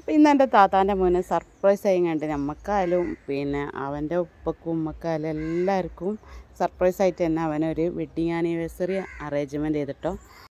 പിന്നെ എൻ്റെ താത്താൻ്റെ മോനെ സർപ്രൈസ് ചെയ്യുന്നുണ്ട് നമുക്കായാലും പിന്നെ അവൻ്റെ ഉപ്പക്കും ഉമ്മക്കായാലും എല്ലാവർക്കും സർപ്രൈസ് ആയിട്ട് തന്നെ അവനൊരു വെഡ്ഡിങ് ആനിവേഴ്സറി അറേഞ്ച്മെൻറ്റ് ചെയ്തിട്ടോ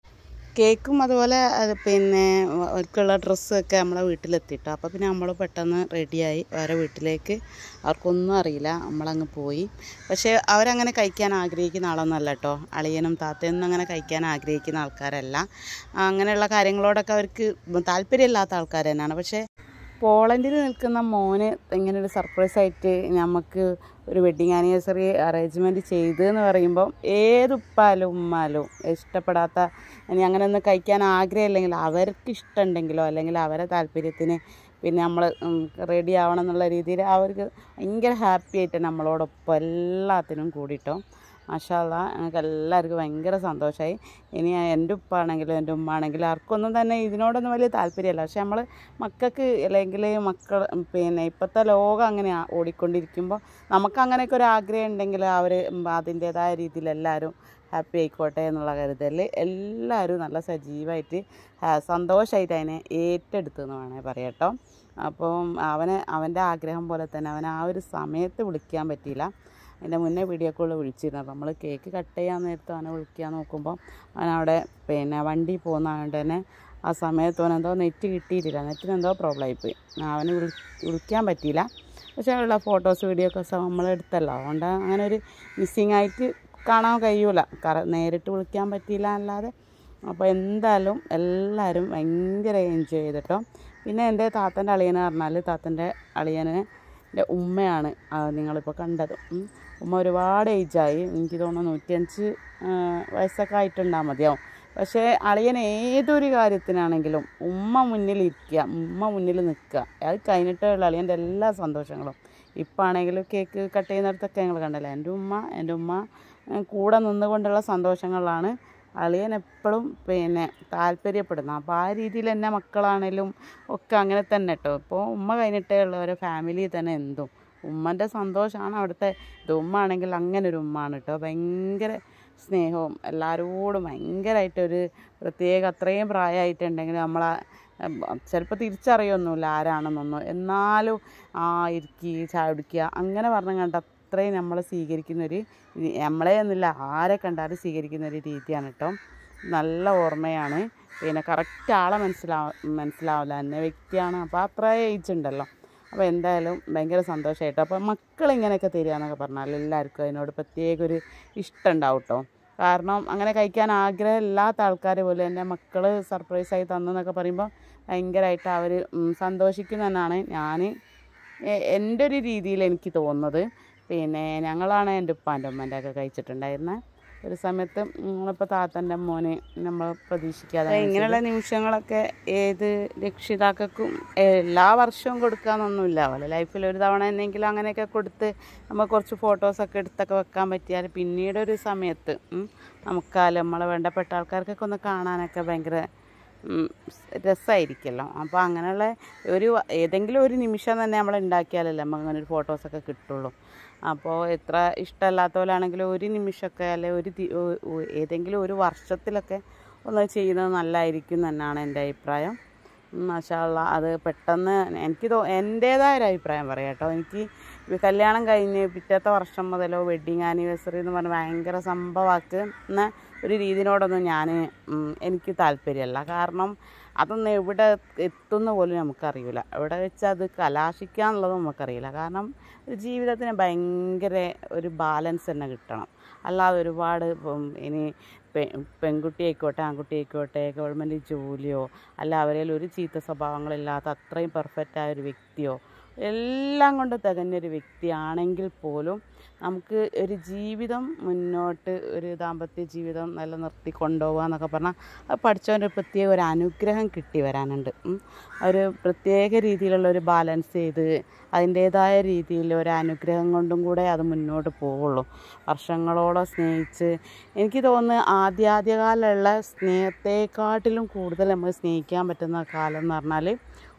കേക്കും അതുപോലെ അത് പിന്നെ അവർക്കുള്ള ഡ്രസ്സൊക്കെ നമ്മളെ വീട്ടിലെത്തിട്ടോ അപ്പോൾ പിന്നെ നമ്മൾ പെട്ടെന്ന് റെഡിയായി വേറെ വീട്ടിലേക്ക് അവർക്കൊന്നും അറിയില്ല നമ്മളങ്ങ് പോയി പക്ഷേ അവരങ്ങനെ കഴിക്കാൻ ആഗ്രഹിക്കുന്ന ആളൊന്നുമല്ല കേട്ടോ അളിയനും താത്തയൊന്നും അങ്ങനെ കഴിക്കാൻ ആഗ്രഹിക്കുന്ന ആൾക്കാരല്ല അങ്ങനെയുള്ള കാര്യങ്ങളോടൊക്കെ അവർക്ക് താല്പര്യമില്ലാത്ത ആൾക്കാർ തന്നെയാണ് പക്ഷേ പോളണ്ടിൽ നിൽക്കുന്ന മോന് ഇങ്ങനെ ഒരു സർപ്രൈസ് ആയിട്ട് നമുക്ക് ഒരു വെഡ്ഡിങ് ആനിവേഴ്സറി അറേഞ്ച്മെൻറ്റ് ചെയ്തു എന്ന് പറയുമ്പോൾ ഏത് ഉപ്പാലും ഉമ്മാലും ഇഷ്ടപ്പെടാത്ത ഇനി അങ്ങനെ ഒന്ന് കഴിക്കാൻ ആഗ്രഹമില്ലെങ്കിൽ അവർക്ക് ഇഷ്ടമുണ്ടെങ്കിലോ അല്ലെങ്കിൽ അവരെ താല്പര്യത്തിന് പിന്നെ നമ്മൾ റെഡി ആവണം എന്നുള്ള രീതിയിൽ അവർക്ക് ഭയങ്കര ഹാപ്പി ആയിട്ട് നമ്മളോടൊപ്പം എല്ലാത്തിനും കൂടിയിട്ടോ മാഷാല്ല ഞങ്ങൾക്ക് എല്ലാവർക്കും ഭയങ്കര സന്തോഷമായി ഇനി എൻ്റെ ഉപ്പ ആണെങ്കിലും എൻ്റെ ഉമ്മ ആണെങ്കിലും ആർക്കൊന്നും തന്നെ ഇതിനോടൊന്നും വലിയ താല്പര്യമല്ല പക്ഷെ നമ്മൾ മക്കൾക്ക് അല്ലെങ്കിൽ മക്കൾ പിന്നെ ഇപ്പോഴത്തെ ലോകം അങ്ങനെ ഓടിക്കൊണ്ടിരിക്കുമ്പോൾ നമുക്ക് അങ്ങനെയൊക്കെ ഒരു ആഗ്രഹം ഉണ്ടെങ്കിൽ അവർ അതിൻ്റേതായ രീതിയിൽ എല്ലാവരും ഹാപ്പി ആയിക്കോട്ടെ എന്നുള്ള കരുതലിൽ എല്ലാവരും നല്ല സജീവമായിട്ട് സന്തോഷമായിട്ട് അതിനെ ഏറ്റെടുത്തു എന്ന് വേണേൽ പറയാം കേട്ടോ അപ്പം അവന് അവൻ്റെ ആഗ്രഹം പോലെ തന്നെ അവൻ ആ ഒരു സമയത്ത് വിളിക്കാൻ പറ്റിയില്ല അതിൻ്റെ മുന്നേ വീഡിയോ കോൾ വിളിച്ചിരുന്നു അപ്പോൾ നമ്മൾ കേക്ക് കട്ട് ചെയ്യാൻ നേരത്ത് അവനെ വിളിക്കാൻ നോക്കുമ്പോൾ അവനവിടെ പിന്നെ വണ്ടി പോകുന്നതുകൊണ്ട് തന്നെ ആ സമയത്ത് അവൻ എന്തോ നെറ്റ് കിട്ടിയിട്ടില്ല നെറ്റിന് എന്തോ പ്രോബ്ലം ആയിപ്പോയി അവന് വിളി വിളിക്കാൻ പറ്റിയില്ല പക്ഷേ ഉള്ള ഫോട്ടോസ് വീഡിയോസ് നമ്മൾ എടുത്തല്ലോ അതുകൊണ്ട് അങ്ങനെ ഒരു മിസ്സിങ് ആയിട്ട് കാണാൻ കഴിയൂല കറ നേരിട്ട് വിളിക്കാൻ പറ്റിയില്ല അല്ലാതെ അപ്പോൾ എന്തായാലും എല്ലാവരും ഭയങ്കര എൻജോയ് ചെയ്തിട്ടോ പിന്നെ എൻ്റെ താത്തൻ്റെ അളിയനെ പറഞ്ഞാൽ താത്തൻ്റെ അളിയനെ എൻ്റെ ഉമ്മയാണ് ആ നിങ്ങളിപ്പോൾ കണ്ടത് ഉം. ഉമ്മ ഒരുപാട് ഏജായി എനിക്ക് തോന്നുന്നു നൂറ്റിയഞ്ച് ആ, വയസ്സൊക്കെ ആയിട്ടുണ്ടാൽ മതിയാവും പക്ഷേ അളിയൻ ഏതൊരു കാര്യത്തിനാണെങ്കിലും ഉമ്മ മുന്നിലിരിക്കുക ഉമ്മ മുന്നിൽ നിൽക്കുക അത് കഴിഞ്ഞിട്ടുള്ള അളിയൻ്റെ എല്ലാ സന്തോഷങ്ങളും ഇപ്പം ആണെങ്കിലും കേക്ക് കട്ട് ചെയ്യുന്നിടത്തൊക്കെ ഞങ്ങൾ കണ്ടല്ലോ എൻ്റെ ഉമ്മ എൻ്റെ ഉമ്മ ആ, കൂടെ നിന്നുകൊണ്ടുള്ള സന്തോഷങ്ങളാണ് അളിയൻ എപ്പോഴും പിന്നെ താല്പര്യപ്പെടുന്നത് അപ്പോൾ ആ രീതിയിൽ തന്നെ മക്കളാണേലും ഒക്കെ അങ്ങനെ തന്നെ കേട്ടോ ഇപ്പോൾ ഉമ്മ കഴിഞ്ഞിട്ടേ ഉള്ളവരെ ഫാമിലി തന്നെ എന്തും ഉമ്മൻ്റെ സന്തോഷമാണ് അവിടുത്തെ ഇത് ഉമ്മ ആണെങ്കിൽ അങ്ങനെ ഒരു ഉമ്മാണ് കേട്ടോ ഭയങ്കര സ്നേഹവും എല്ലാവരോടും ഭയങ്കരമായിട്ടൊരു പ്രത്യേക അത്രയും പ്രായമായിട്ടുണ്ടെങ്കിൽ നമ്മളെ ചിലപ്പോൾ തിരിച്ചറിയൊന്നുമില്ല ആരാണെന്നൊന്നും എന്നാലും ആ ഇരിക്കി ചായ കുടിക്കുക അങ്ങനെ പറഞ്ഞു കണ്ട അത്രയും നമ്മളെ സ്വീകരിക്കുന്നൊരു രീ- നമ്മളെ എന്നില്ല ആരെ കണ്ടാലും സ്വീകരിക്കുന്ന ഒരു രീതിയാണ് കേട്ടോ നല്ല ഓർമ്മയാണ് പിന്നെ കറക്റ്റ് ആളെ മനസ്സിലാവ മനസ്സിലാവില്ല എന്നെ വ്യക്തിയാണ് അപ്പോൾ അത്ര ഏജ് ഉണ്ടല്ലോ അപ്പോൾ എന്തായാലും ഭയങ്കര സന്തോഷമായിട്ടോ അപ്പോൾ മക്കൾ ഇങ്ങനെയൊക്കെ തരിക എന്നൊക്കെ പറഞ്ഞാൽ എല്ലാവർക്കും അതിനോട് പ്രത്യേക ഒരു ഇഷ്ടം ഉണ്ടാവും കേട്ടോ കാരണം അങ്ങനെ കഴിക്കാൻ ആഗ്രഹമില്ലാത്ത ആൾക്കാർ പോലും എൻ്റെ മക്കൾ സർപ്രൈസായി തന്നെന്നൊക്കെ പറയുമ്പോൾ ഭയങ്കരമായിട്ട് അവർ സന്തോഷിക്കുന്നതെന്നാണ് ഞാൻ എ- എൻ്റെ ഒരു രീതിയിൽ എനിക്ക് തോന്നുന്നത് പിന്നെ ഞങ്ങളാണ് എൻ്റെ ഉപ്പാൻ്റെ ഉമ്മൻ്റെ ഒക്കെ കഴിച്ചിട്ടുണ്ടായിരുന്നത് ഒരു സമയത്ത് നമ്മളിപ്പോൾ താത്തൻ്റെ മോന് നമ്മൾ പ്രതീക്ഷിക്കാതെ ഇങ്ങനെയുള്ള നിമിഷങ്ങളൊക്കെ ഏത് രക്ഷിതാക്കൾക്കും എല്ലാ വർഷവും കൊടുക്കാന്നൊന്നുമില്ല പോലെ ലൈഫിൽ ഒരു തവണ എന്നെങ്കിലും അങ്ങനെയൊക്കെ കൊടുത്ത് നമ്മൾ കുറച്ച് ഫോട്ടോസൊക്കെ എടുത്തൊക്കെ വെക്കാൻ പറ്റിയാൽ പിന്നീട് ഒരു സമയത്ത് ഉം, നമുക്കാലും നമ്മളെ വേണ്ടപ്പെട്ട ആൾക്കാർക്കൊക്കെ ഒന്ന് കാണാനൊക്കെ ഭയങ്കര ഉം, രസമായിരിക്കുമല്ലോ അപ്പോൾ അങ്ങനെയുള്ള ഒരു ഏതെങ്കിലും ഒരു നിമിഷം തന്നെ നമ്മൾ ഉണ്ടാക്കിയാലല്ലേ നമുക്ക് അങ്ങനെ ഒരു ഫോട്ടോസൊക്കെ കിട്ടുള്ളൂ അപ്പോൾ എത്ര ഇഷ്ടമല്ലാത്തവരാണെങ്കിലും ഒരു നിമിഷമൊക്കെ അല്ലെ ഒരു ദി- ഒ- ഒ- ഏതെങ്കിലും ഒരു വർഷത്തിലൊക്കെ ഒന്ന് ചെയ്യുന്നത് നല്ലതായിരിക്കും എന്നാണ് എൻ്റെ അഭിപ്രായം മാഷാള്ള അത് പെട്ടെന്ന് എനിക്ക് തോ എൻ്റേതായ ഒരു അഭിപ്രായം പറയാം കേട്ടോ എനിക്ക് ഈ കല്യാണം കഴിഞ്ഞ് പിറ്റത്തെ വർഷം മുതലോ വെഡ്ഡിങ് ആനിവേഴ്സറി എന്ന് പറഞ്ഞ് ഭയങ്കര സംഭവമാക്കുന്ന ഒരു രീതിനോടൊന്നും ഞാൻ എനിക്ക് താല്പര്യമല്ല കാരണം അതൊന്നും എവിടെ എത്തുന്ന പോലും നമുക്കറിയില്ല എവിടെ വെച്ച് അത് കലാശിക്കാന്നുള്ളത് നമുക്കറിയില്ല കാരണം ഒരു ജീവിതത്തിന് ഭയങ്കര ഒരു ബാലൻസ് തന്നെ കിട്ടണം അല്ലാതെ ഒരുപാട് ഇപ്പം ഇനി പെ പെൺകുട്ടി ആയിക്കോട്ടെ ആൺകുട്ടി ആയിക്കോട്ടെ ഗവൺമെൻറ് ജോലിയോ അല്ല അവരിൽ ഒരു ചീത്ത സ്വഭാവങ്ങളില്ലാത്ത അത്രയും പെർഫെക്റ്റ് ആയ ഒരു വ്യക്തിയോ എല്ലാം കൊണ്ട് തികഞ്ഞൊരു വ്യക്തിയാണെങ്കിൽ പോലും നമുക്ക് ഒരു ജീവിതം മുന്നോട്ട് ഒരു ദാമ്പത്യ ജീവിതം നിലനിർത്തി കൊണ്ടുപോകുക എന്നൊക്കെ പറഞ്ഞാൽ അത് പഠിച്ചവൻ്റെ ഒരു പ്രത്യേക ഒരു അനുഗ്രഹം കിട്ടി വരാനുണ്ട് ഉം. ഒരു പ്രത്യേക രീതിയിലുള്ള ഒരു ബാലൻസ് ചെയ്ത് അതിൻ്റേതായ രീതിയിൽ ഒരു അനുഗ്രഹം കൊണ്ടും കൂടെ അത് മുന്നോട്ട് പോവുള്ളൂ വർഷങ്ങളോളം സ്നേഹിച്ച് എനിക്ക് തോന്നുന്നു ആദ്യാദ്യകാലമുള്ള സ്നേഹത്തെക്കാട്ടിലും കൂടുതൽ നമ്മൾ സ്നേഹിക്കാൻ പറ്റുന്ന കാലം എന്ന് പറഞ്ഞാൽ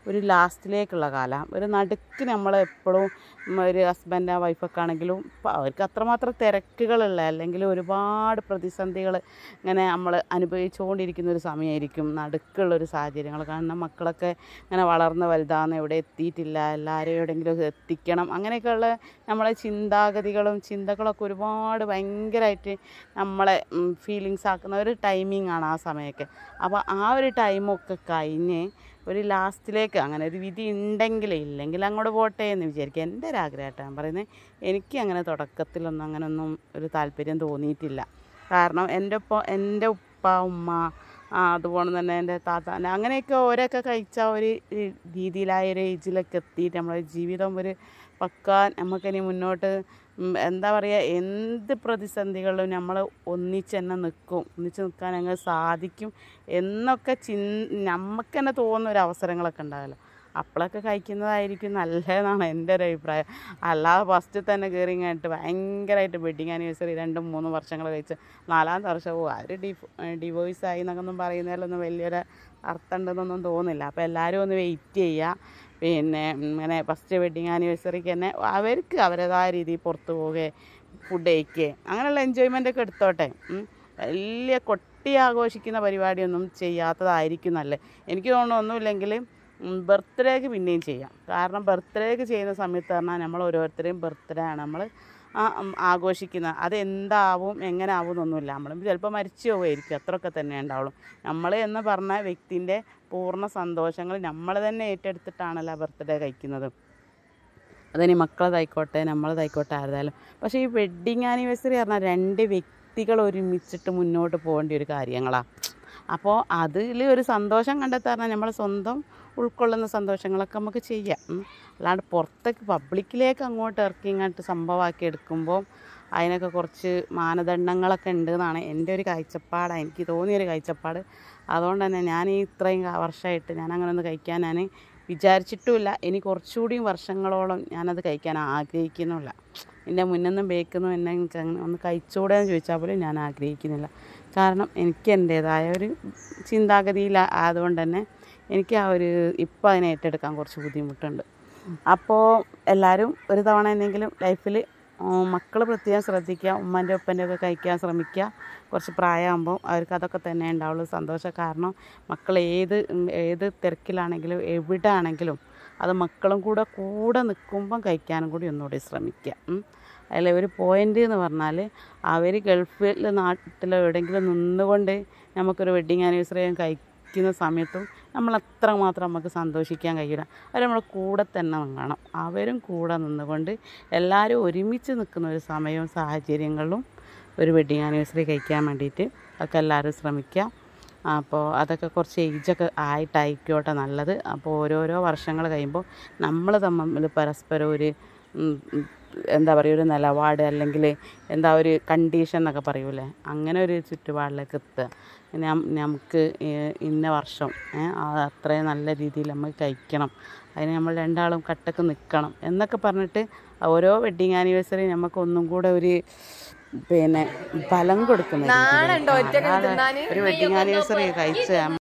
ഒരു ലാസ്റ്റിലേക്കുള്ള കാലം ഒരു നടുക്ക് നമ്മൾ എപ്പോഴും ഒരു ഹസ്ബൻഡ് വൈഫൊക്കെ ആണെങ്കിലും ഇപ്പം അവർക്ക് അത്രമാത്രം തിരക്കുകളുള്ള അല്ലെങ്കിൽ ഒരുപാട് പ്രതിസന്ധികൾ ഇങ്ങനെ നമ്മൾ അനുഭവിച്ചുകൊണ്ടിരിക്കുന്ന ഒരു സമയമായിരിക്കും നടുക്കുള്ളൊരു സാഹചര്യങ്ങൾ കാരണം മക്കളൊക്കെ ഇങ്ങനെ വളർന്ന് വലുതാകുന്ന എവിടെ എത്തിയിട്ടില്ല എല്ലാവരും എവിടെയെങ്കിലും എത്തിക്കണം അങ്ങനെയൊക്കെയുള്ള നമ്മളെ ചിന്താഗതികളും ചിന്തകളൊക്കെ ഒരുപാട് ഭയങ്കരമായിട്ട് നമ്മളെ ഫീലിങ്സ് ആക്കുന്ന ഒരു ടൈമിംഗ് ആണ് ആ സമയമൊക്കെ അപ്പോൾ ആ ഒരു ടൈമൊക്കെ കഴിഞ്ഞ് ഒരു ലാസ്റ്റിലേക്ക് അങ്ങനെ ഒരു വിധി ഉണ്ടെങ്കിൽ ഇല്ലെങ്കിൽ അങ്ങോട്ട് പോട്ടെ എന്ന് വിചാരിക്കുക എൻ്റെ ഒരു ആഗ്രഹമായിട്ടാണ് ഞാൻ പറയുന്നത് എനിക്ക് അങ്ങനെ തുടക്കത്തിലൊന്നും അങ്ങനെയൊന്നും ഒരു താല്പര്യം തോന്നിയിട്ടില്ല കാരണം എൻ്റെ ഒപ്പം എൻ്റെ ഉപ്പ ഉമ്മ ആ അതുപോലെ തന്നെ എൻ്റെ താത്ത അങ്ങനെയൊക്കെ ഓരോക്കെ കഴിച്ച ഒരു രീതിയിലായ ഒരു ഏജിലൊക്കെ എത്തിയിട്ട് നമ്മളെ ജീവിതം ഒരു പക്ക നമുക്കിനി മുന്നോട്ട് ഉം, എന്താ പറയുക എന്ത് പ്രതിസന്ധികളിലും നമ്മൾ ഒന്നിച്ച് തന്നെ നിൽക്കും ഒന്നിച്ച് നിൽക്കാൻ അങ്ങ് സാധിക്കും എന്നൊക്കെ ചിൻ നമുക്ക് തന്നെ തോന്നുന്ന ഒരു അവസരങ്ങളൊക്കെ ഉണ്ടാകുമല്ലോ അപ്പോഴൊക്കെ കഴിക്കുന്നതായിരിക്കും നല്ലതെന്നാണ് എൻ്റെ ഒരു അഭിപ്രായം അല്ലാതെ ഫസ്റ്റ് തന്നെ കയറി കഴിഞ്ഞിട്ട് ഭയങ്കരമായിട്ട് വെഡിങ് ആനിവേഴ്സറി രണ്ടും മൂന്നും വർഷങ്ങൾ കഴിച്ച് നാലാമത്തെ വർഷം പോകും അവർ ഡിഫ് ഡിവോഴ്സ് ആയി എന്നൊക്കെ പറയുന്നതിലൊന്നും വലിയൊരു അർത്ഥം ഉണ്ടെന്നൊന്നും തോന്നുന്നില്ല അപ്പോൾ എല്ലാവരും ഒന്ന് വെയിറ്റ് ചെയ്യുക പിന്നെ ഇങ്ങനെ ഫസ്റ്റ് വെഡിങ് ആനിവേഴ്സറിക്ക് തന്നെ അവർക്ക് അവരുടേതായ രീതിയിൽ പുറത്ത് പോവുകയെ ഫുഡ് കഴിക്കുക അങ്ങനെയുള്ള എൻജോയ്മെൻ്റ് ഒക്കെ എടുത്തോട്ടെ ഉം. വലിയ കൊട്ടി ആഘോഷിക്കുന്ന പരിപാടിയൊന്നും ചെയ്യാത്തതായിരിക്കും നല്ലത് എനിക്ക് തോന്നുന്നു ഒന്നുമില്ലെങ്കിൽ ബർത്ത്ഡേക്ക് പിന്നെയും ചെയ്യാം കാരണം ബർത്ത്ഡേക്ക് ചെയ്യുന്ന സമയത്ത് പറഞ്ഞാൽ നമ്മൾ ഓരോരുത്തരെയും ബർത്ത്ഡേ ആണ് നമ്മൾ ആഘോഷിക്കുന്നത് അത് എന്താവും എങ്ങനെ ആവും എന്നൊന്നുമില്ല നമ്മൾ ചിലപ്പോൾ മരിച്ചു പോകുമായിരിക്കും അത്രയൊക്കെ തന്നെ ഉണ്ടാവുള്ളൂ നമ്മൾ എന്ന് പറഞ്ഞ വ്യക്തിൻ്റെ പൂർണ്ണ സന്തോഷങ്ങൾ നമ്മൾ തന്നെ ഏറ്റെടുത്തിട്ടാണല്ലോ ബർത്ത്ഡേ കഴിക്കുന്നത് അതിനി മക്കളതായിക്കോട്ടെ നമ്മളതായിക്കോട്ടെ ആരുതായാലും പക്ഷേ ഈ വെഡ്ഡിങ് ആനിവേഴ്സറി പറഞ്ഞാൽ രണ്ട് വ്യക്തികൾ ഒരുമിച്ചിട്ട് മുന്നോട്ട് പോകേണ്ട ഒരു കാര്യങ്ങളാണ് അപ്പോൾ അതിൽ ഒരു സന്തോഷം കണ്ടെത്താൻ പറഞ്ഞാൽ നമ്മൾ സ്വന്തം ഉൾക്കൊള്ളുന്ന സന്തോഷങ്ങളൊക്കെ നമുക്ക് ചെയ്യാം ഉം. അല്ലാണ്ട് പുറത്തേക്ക് പബ്ലിക്കിലേക്ക് അങ്ങോട്ട് ഇറക്കി ഇങ്ങോട്ട് സംഭവമാക്കി എടുക്കുമ്പോൾ അതിനൊക്കെ കുറച്ച് മാനദണ്ഡങ്ങളൊക്കെ ഉണ്ട് എന്നാണ് എൻ്റെ ഒരു കാഴ്ചപ്പാട് എനിക്ക് തോന്നിയൊരു കാഴ്ചപ്പാട് അതുകൊണ്ട് തന്നെ ഞാൻ ഈ ഇത്രയും കാ- വർഷമായിട്ട് ഞാൻ അങ്ങനെ ഒന്ന് കഴിക്കാൻ ഞാൻ വിചാരിച്ചിട്ടുമില്ല ഇനി കുറച്ചുകൂടിയും വർഷങ്ങളോളം ഞാനത് കഴിക്കാൻ ആഗ്രഹിക്കുന്നുമില്ല എൻ്റെ മുന്നൊന്നും ബേക്കുന്നു എന്നെ എനിക്ക് അങ്ങനെ ഒന്ന് കഴിച്ചുകൂടെ എന്ന് ചോദിച്ചാൽ പോലും ഞാൻ ആഗ്രഹിക്കുന്നില്ല കാരണം എനിക്ക് എൻ്റേതായ ഒരു ചിന്താഗതിയിൽ ആയതുകൊണ്ട് തന്നെ എനിക്ക് ആ ഒരു ഇപ്പം അതിനെ ഏറ്റെടുക്കാൻ കുറച്ച് ബുദ്ധിമുട്ടുണ്ട് അപ്പോൾ എല്ലാവരും ഒരു തവണ എന്തെങ്കിലും ലൈഫിൽ മക്കൾ പ്രത്യേകം ശ്രദ്ധിക്കുക ഉമ്മൻ്റെ ഉപ്പൻ്റെ ഒക്കെ കഴിക്കാൻ ശ്രമിക്കുക കുറച്ച് പ്രായമാകുമ്പോൾ അവർക്ക് അതൊക്കെ തന്നെ ഉണ്ടാവുള്ളൂ സന്തോഷം കാരണം മക്കൾ ഏത് ഉം, ഏത് തിരക്കിലാണെങ്കിലും എവിടെ ആണെങ്കിലും അത് മക്കളും കൂടെ കൂടെ നിൽക്കുമ്പം കഴിക്കാനും കൂടി ഒന്നുകൂടി ശ്രമിക്കുക ഉം. അതിൽ ഒരു പോയിൻ്റ് എന്ന് പറഞ്ഞാൽ അവർ ഗൾഫിൽ നാട്ടിലോ എവിടെയെങ്കിലും നിന്നുകൊണ്ട് നമുക്കൊരു വെഡ്ഡിങ് ആനിവേഴ്സറി കഴിക്കുന്ന സമയത്തും നമ്മൾ അത്രമാത്രം നമുക്ക് സന്തോഷിക്കാൻ കഴിയില്ല അവർ നമ്മളെ കൂടെ തന്നെ നിൽക്കണം അവരും കൂടെ നിന്നുകൊണ്ട് എല്ലാവരും ഒരുമിച്ച് നിൽക്കുന്ന ഒരു സമയവും സാഹചര്യങ്ങളിലും ഒരു വെഡ്ഡിങ് ആനിവേഴ്സറി കഴിക്കാൻ വേണ്ടിയിട്ട് ഒക്കെ എല്ലാവരും ശ്രമിക്കുക അപ്പോൾ അതൊക്കെ കുറച്ച് ഏജൊക്കെ ആയിട്ടായിക്കോട്ടെ നല്ലത് അപ്പോൾ ഓരോരോ വർഷങ്ങൾ കഴിയുമ്പോൾ നമ്മൾ തമ്മിൽ പരസ്പരം ഒരു ഉം, ഉം, എന്താ പറയുക ഒരു നിലപാട് അല്ലെങ്കിൽ എന്താ ഒരു കണ്ടീഷൻ എന്നൊക്കെ പറയൂലേ അങ്ങനെ ഒരു ചുറ്റുപാടിലേക്ക് എത്തുക നം- നമുക്ക് ഈ- ഇന്ന വർഷം ഏ, അത് അത്രയും നല്ല രീതിയിൽ നമ്മൾ കഴിക്കണം അതിന് നമ്മൾ രണ്ടാളും കട്ടക്ക് നിൽക്കണം എന്നൊക്കെ പറഞ്ഞിട്ട് ഓരോ വെഡ്ഡിങ് ആനിവേഴ്സറി നമുക്ക് ഒന്നും കൂടെ ഒരു പിന്നെ ഫലം കൊടുക്കുന്ന രീതിയിലേക്ക്. നാളുണ്ടോ ഒറ്റക്ക് അല്ലാതെ തിന്നാന്? ഒരു വെഡ്ഡിങ് ആനിവേഴ്സറി കഴിച്ച്